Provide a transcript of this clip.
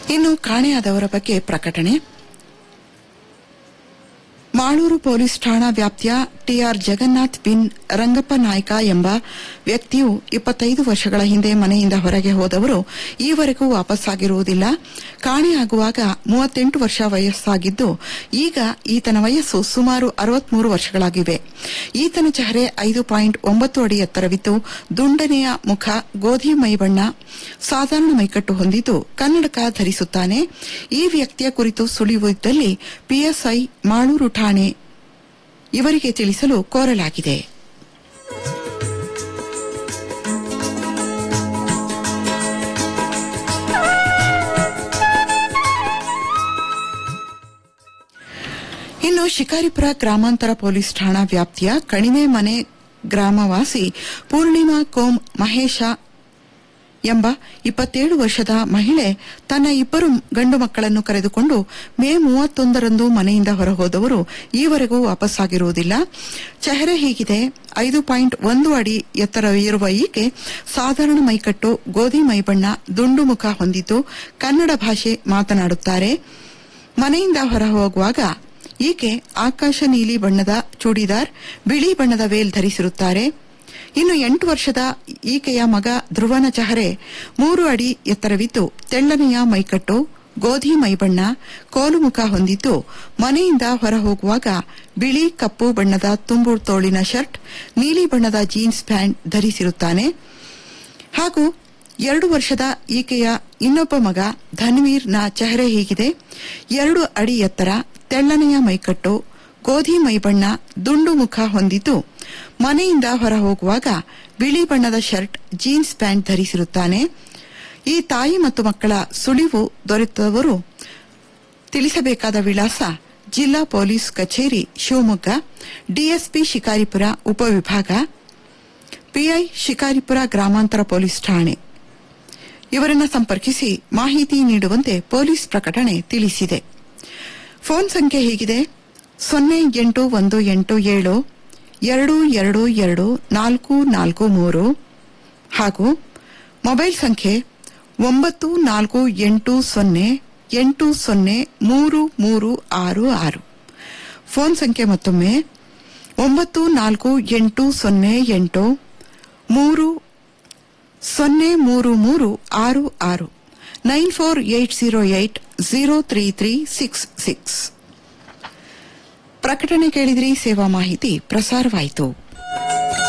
ಇನ್ನು ಕಾಣೆಯಾದವರ ಬಗ್ಗೆ ಪ್ರಕಟಣೆ ಮಾಳೂರು ಪೊಲೀಸ್ ಠಾಣಾ ವ್ಯಾಪ್ತಿಯ ಟಿಆರ್ ಜಗನ್ನಾಥ್ ಬಿನ್ ರಂಗಪ್ಪ ನಾಯ್ಕ ಎಂಬ ವ್ಯಕ್ತಿಯು ಇಪ್ಪತ್ತೈದು ವರ್ಷಗಳ ಹಿಂದೆ ಮನೆಯಿಂದ ಹೊರಗೆ ಹೋದವರು ಈವರೆಗೂ ವಾಪಸ್ಸಾಗಿರುವುದಿಲ್ಲ ಕಾಣೆಯಾಗುವಾಗ ಮೂವತ್ತೆಂಟು ವರ್ಷ ವಯಸ್ಸಾಗಿದ್ದು ಈಗ ಈತನ ವಯಸ್ಸು ಸುಮಾರು ಅರವತ್ಮೂರು ವರ್ಷಗಳಾಗಿವೆ ಈತನ ಚೆಹರೆ ಐದು ಪಾಯಿಂಟ್ ಒಂಬತ್ತು ಅಡಿ ಎತ್ತರವಿದ್ದು ದುಂಡನೆಯ ಮುಖ ಗೋಧಿ ಮೈಬಣ್ಣ ಸಾಧಾರಣ ಮೈಕಟ್ಟು ಹೊಂದಿದ್ದು ಕನ್ನಡಕ ಧರಿಸುತ್ತಾನೆ ಈ ವ್ಯಕ್ತಿಯ ಕುರಿತು ಸುಳಿವು ಇದ್ದಲ್ಲಿ ಪಿಎಸ್ಐ ಮಾಳೂರು ಠಾಣೆ ಇವರಿಗೆ ತಿಳಿಸಲು ಕೋರಲಾಗಿದೆ ಇನ್ನು ಶಿಕಾರಿಪುರ ಗ್ರಾಮಾಂತರ ಪೊಲೀಸ್ ಠಾಣಾ ವ್ಯಾಪ್ತಿಯ ಕಣಿವೆ ಮನೆ ಗ್ರಾಮವಾಸಿ ಪೂರ್ಣಿಮಾ ಕೋಮ್ ಮಹೇಶ ಎಂಬ ಇಪ್ಪತ್ತೇಳು ವರ್ಷದ ಮಹಿಳೆ ತನ್ನ ಇಬ್ಬರು ಗಂಡು ಮಕ್ಕಳನ್ನು ಕರೆದುಕೊಂಡು ಮೇ ಮೂವತ್ತೊಂದರಂದು ಮನೆಯಿಂದ ಹೊರಹೋದವರು ಈವರೆಗೂ ವಾಪಸ್ಸಾಗಿರುವುದಿಲ್ಲ ಚೆಹರೆ ಹೀಗಿದೆ ಐದು ಪಾಯಿಂಟ್ ಒಂದು ಅಡಿ ಎತ್ತರವಿರುವ ಈಕೆ ಸಾಧಾರಣ ಮೈಕಟ್ಟು ಗೋಧಿ ಮೈಬಣ್ಣ ದುಂಡು ಮುಖ ಹೊಂದಿದ್ದು ಕನ್ನಡ ಭಾಷೆ ಮಾತನಾಡುತ್ತಾರೆ ಮನೆಯಿಂದ ಹೊರಹೋಗುವಾಗ ಈಕೆ ಆಕಾಶ ನೀಲಿ ಬಣ್ಣದ ಚೂಡಿದಾರ್ ಬಿಳಿ ಬಣ್ಣದ ವೇಲ್ ಧರಿಸಿರುತ್ತಾರೆ ಇನ್ನು ಎಂಟು ವರ್ಷದ ಈಕೆಯ ಮಗ ಧ್ರುವನ ಚಹರೆ ಮೂರು ಅಡಿ ಎತ್ತರವಿದ್ದು ತೆಳ್ಳನೆಯ ಮೈಕಟ್ಟು ಗೋಧಿ ಮೈಬಣ್ಣ ಕೋಲು ಮುಖ ಹೊಂದಿದ್ದು ಮನೆಯಿಂದ ಹೊರಹೋಗುವಾಗ ಬಿಳಿ ಕಪ್ಪು ಬಣ್ಣದ ತುಂಬು ತೋಳಿನ ಶರ್ಟ್ ನೀಲಿ ಬಣ್ಣದ ಜೀನ್ಸ್ ಪ್ಯಾಂಟ್ ಧರಿಸಿರುತ್ತಾನೆ ಹಾಗೂ ಎರಡು ವರ್ಷದ ಈಕೆಯ ಇನ್ನೊಬ್ಬ ಮಗ ಧನ್ವೀರ್ನ ಚೆಹರೆ ಹೀಗಿದೆ ಎರಡು ಅಡಿ ಎತ್ತರ ತೆಳ್ಳನೆಯ ಮೈಕಟ್ಟು ಗೋಧಿ ಮೈಬಣ್ಣ ದುಂಡು ಮುಖ ಹೊಂದಿದ್ದು ಮನೆಯಿಂದ ಹೊರ ಹೋಗುವಾಗ ಬಿಳಿ ಬಣ್ಣದ ಶರ್ಟ್ ಜೀನ್ಸ್ ಪ್ಯಾಂಟ್ ಧರಿಸಿರುತ್ತಾನೆ ಈ ತಾಯಿ ಮತ್ತು ಮಕ್ಕಳ ಸುಳಿವು ದೊರೆತವರು ತಿಳಿಸಬೇಕಾದ ವಿಳಾಸ ಜಿಲ್ಲಾ ಪೊಲೀಸ್ ಕಚೇರಿ ಶಿವಮೊಗ್ಗ ಡಿಎಸ್ಪಿ ಶಿಕಾರಿಪುರ ಉಪವಿಭಾಗ ಪಿಐ ಶಿಕಾರಿಪುರ ಗ್ರಾಮಾಂತರ ಪೊಲೀಸ್ ಠಾಣೆ ಇವರನ್ನು ಸಂಪರ್ಕಿಸಿ ಮಾಹಿತಿ ನೀಡುವಂತೆ ಪೊಲೀಸ್ ಪ್ರಕಟಣೆ ತಿಳಿಸಿದೆ ಫೋನ್ ಸಂಖ್ಯೆ ಹೀಗಿದೆ ಸೊನ್ನೆ ಎಂಟು ಒಂದು ಎಂಟು ಏಳು ಎರಡು ಎರಡು ಎರಡು ನಾಲ್ಕು ನಾಲ್ಕು ಮೂರು ಹಾಗೂ ಮೊಬೈಲ್ ಸಂಖ್ಯೆ ಒಂಬತ್ತು ನಾಲ್ಕು ಎಂಟು ಸೊನ್ನೆ ಎಂಟು ಸೊನ್ನೆ ಮೂರು ಮೂರು ಆರು ಆರು ಫೋನ್ ಸಂಖ್ಯೆ ಮತ್ತೊಮ್ಮೆ ಒಂಬತ್ತು ನಾಲ್ಕು ಎಂಟು ಸೊನ್ನೆ ಎಂಟು ಮೂರು ಸೊನ್ನೆ ಮೂರು ಮೂರು ಆರು ಆರು nine four eight zero eight zero three three six six ಪ್ರಕಟಣೆ ಕೇಳಿದ್ರಿ ಸೇವಾ ಮಾಹಿತಿ ಪ್ರಸಾರವಾಯಿತು